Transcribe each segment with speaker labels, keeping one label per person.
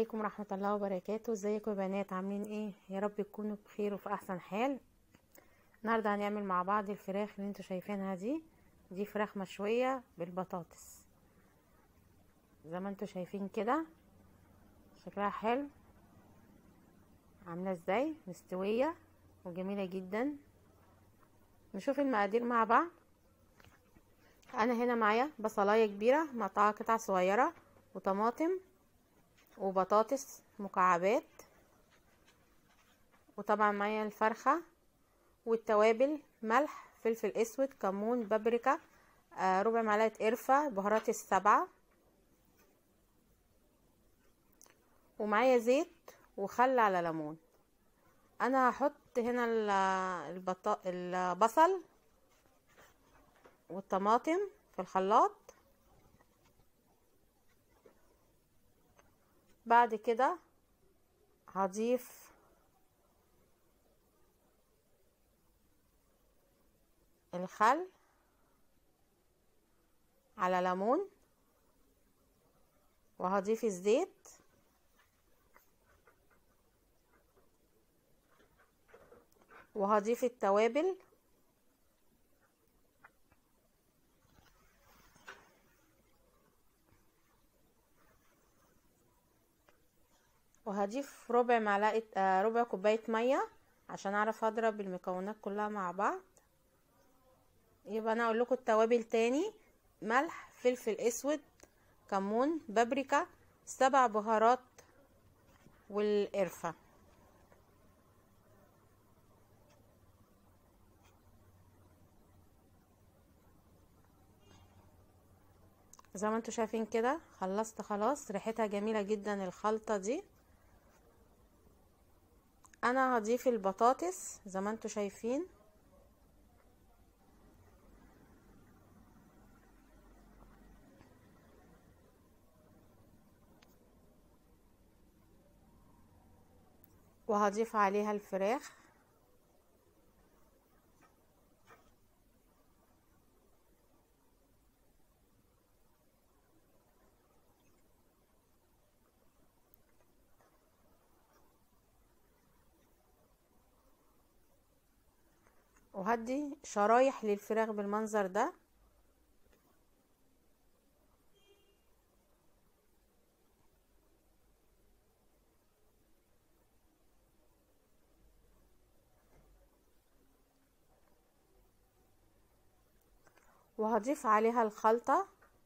Speaker 1: عليكم ورحمة الله وبركاته ازيكم يا بنات عاملين ايه يا رب تكونوا بخير وفي احسن حال النهاردة هنعمل مع بعض الفراخ اللي انتوا شايفينها دي دي فراخ مشوية بالبطاطس زي ما انتوا شايفين كده شكلها حلو عاملة ازاي مستوية وجميلة جدا نشوف المقادير مع بعض انا هنا معايا بصلاية كبيرة مقطعة قطع صغيرة وطماطم وبطاطس مكعبات وطبعا معايا الفرخة والتوابل ملح فلفل اسود كمون بابريكا آه ربع معلقة قرفة بهارات السبعة ومعايا زيت وخل على ليمون انا هحط هنا البط... البصل والطماطم في الخلاط بعد كده هضيف الخل على ليمون وهضيف الزيت وهضيف التوابل وهضيف ربع معلقه آه ربع كوبايه ميه عشان اعرف اضرب المكونات كلها مع بعض يبقى انا اقول لكم التوابل تاني ملح فلفل اسود كمون بابريكا سبع بهارات والقرفه زي ما انتوا شايفين كده خلصت خلاص ريحتها جميله جدا الخلطه دي انا هضيف البطاطس زي ما انتوا شايفين وهضيف عليها الفراخ وهدي شرايح للفراخ بالمنظر ده وهضيف عليها الخلطة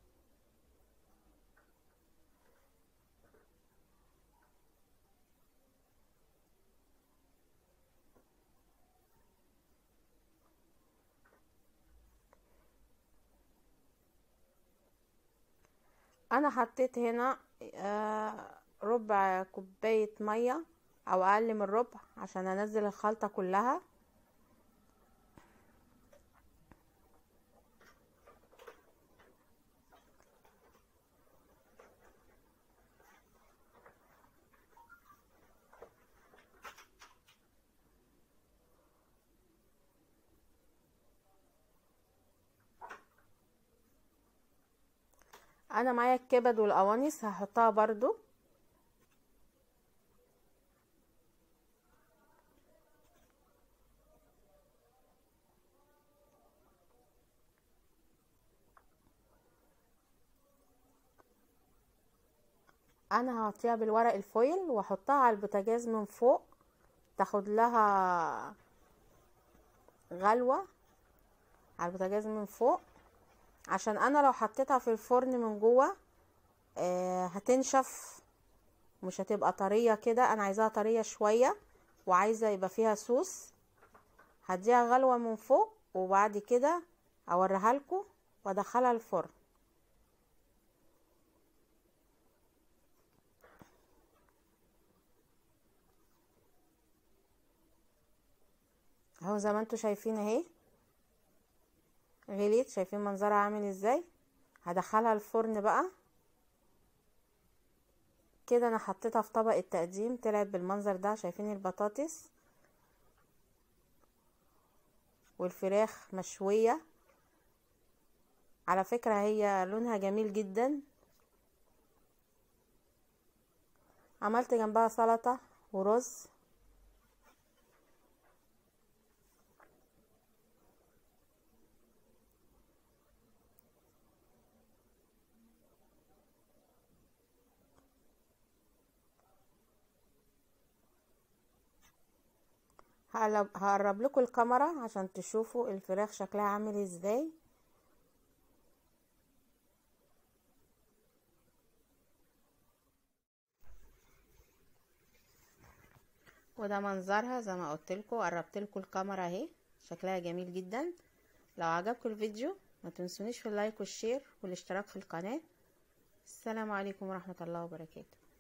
Speaker 1: انا حطيت هنا آه ربع كوباية مية او اقل من ربع عشان انزل الخلطة كلها انا معايا الكبد والقوانص هحطها برضو انا هغطيها بالورق الفويل واحطها على البوتاجاز من فوق تاخد لها غلوة على البوتاجاز من فوق عشان انا لو حطيتها في الفرن من جوه آه هتنشف مش هتبقى طريه كده انا عايزاها طريه شويه وعايزه يبقى فيها صوص هديها غلوه من فوق وبعد كده اوريها لكم وادخلها الفرن اهو زي ما انتوا شايفين اهي غليت شايفين منظرها عامل ازاي هدخلها الفرن بقى كده انا حطيتها في طبق التقديم طلعت بالمنظر ده شايفين البطاطس والفراخ مشوية على فكرة هي لونها جميل جدا عملت جنبها سلطة ورز هقلب هقرب لكم الكاميرا عشان تشوفوا الفراخ شكلها عامل ازاي وده منظرها زي ما قلت لكم قربت لكم الكاميرا اهي شكلها جميل جدا لو عجبكم الفيديو ما تنسونيش في اللايك والشير والاشتراك في القناه السلام عليكم ورحمه الله وبركاته